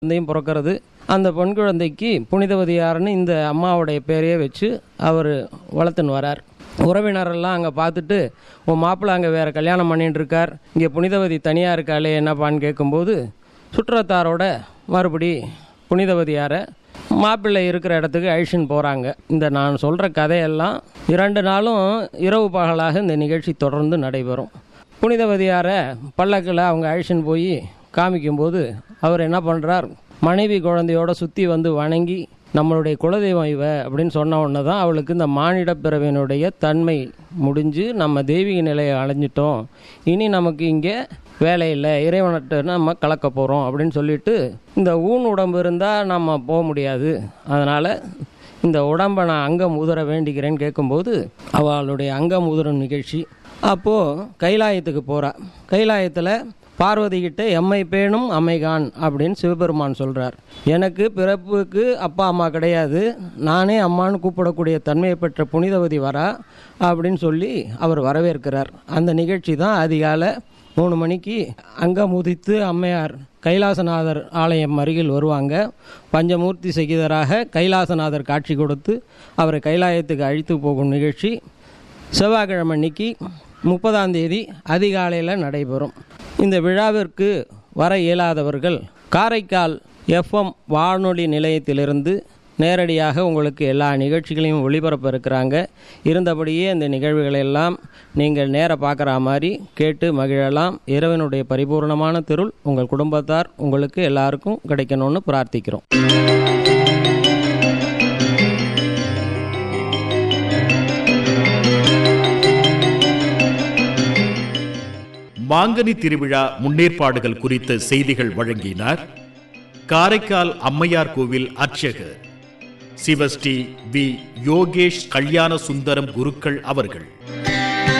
குழந்தையும் பிறக்கிறது அந்த பெண் குழந்தைக்கு புனிதவதியார்னு இந்த அம்மாவுடைய பேரையே வச்சு அவர் வளர்த்துன்னு வரார் உறவினரெல்லாம் அங்கே பார்த்துட்டு உன் மாப்பிள்ளை அங்கே வேறு கல்யாணம் பண்ணிட்டு இருக்கார் இங்கே புனிதவதி தனியாக இருக்காளே என்னப்பான்னு கேட்கும்போது சுற்றத்தாரோட மறுபடி புனிதவதியாரை மாப்பிள்ளை இருக்கிற இடத்துக்கு அழிச்சின்னு போகிறாங்க இந்த நான் சொல்கிற கதையெல்லாம் இரண்டு நாளும் இரவு பகலாக இந்த நிகழ்ச்சி தொடர்ந்து நடைபெறும் புனிதவதியாரை பல்லக்கில் அவங்க அழிச்சின்னு போய் காமிக்கும்போது அவர் என்ன பண்ணுறார் மனைவி குழந்தையோட சுற்றி வந்து வணங்கி நம்மளுடைய குலதெய்வம் இவ அப்படின்னு சொன்ன உடனே தான் அவளுக்கு இந்த மானிட பிறவினுடைய தன்மை முடிஞ்சு நம்ம தெய்வீக நிலையை அடைஞ்சிட்டோம் இனி நமக்கு இங்கே வேலை இல்லை இறைவனட்டு நம்ம கலக்க போகிறோம் அப்படின்னு சொல்லிட்டு இந்த ஊன் உடம்பு இருந்தால் நம்ம போக முடியாது அதனால் இந்த உடம்பை நான் அங்கம் உதற வேண்டிக்கிறேன்னு கேட்கும்போது அவளுடைய அங்கம் உதறும் நிகழ்ச்சி அப்போது கைலாயத்துக்கு போகிறா கைலாயத்தில் பார்வதி கிட்ட எம்மை பேணும் அம்மைகான் அப்படின்னு சிவபெருமான் சொல்கிறார் எனக்கு பிறப்புக்கு அப்பா அம்மா கிடையாது நானே அம்மான்னு கூப்பிடக்கூடிய தன்மையை பெற்ற புனிதவதி வரா அப்படின்னு சொல்லி அவர் வரவேற்கிறார் அந்த நிகழ்ச்சி தான் அதிகாலை மூணு மணிக்கு அங்கம் உதித்து அம்மையார் கைலாசநாதர் ஆலயம் அருகில் வருவாங்க பஞ்சமூர்த்தி சகிதராக கைலாசநாதர் காட்சி கொடுத்து அவரை கைலாயத்துக்கு அழைத்து போகும் நிகழ்ச்சி செவ்வாய்க்கிழமை அன்னைக்கு முப்பதாம் தேதி அதிகாலையில் நடைபெறும் இந்த விழாவிற்கு வர இயலாதவர்கள் காரைக்கால் எஃப்எம் வானொலி நிலையத்திலிருந்து நேரடியாக உங்களுக்கு எல்லா நிகழ்ச்சிகளையும் ஒளிபரப்ப இருக்கிறாங்க இருந்தபடியே இந்த நிகழ்வுகளை எல்லாம் நீங்கள் நேர பார்க்குற மாதிரி கேட்டு மகிழலாம் இறைவனுடைய பரிபூர்ணமான திருள் உங்கள் குடும்பத்தார் உங்களுக்கு எல்லாருக்கும் கிடைக்கணும்னு பிரார்த்திக்கிறோம் மாங்கனி திருவிழா முன்னேற்பாடுகள் குறித்த செய்திகள் வழங்கினார் காரைக்கால் அம்மையார் கோவில் அர்ச்சகர் சிவஸ்ரீ வி யோகேஷ் கல்யாண சுந்தரம் குருக்கள் அவர்கள்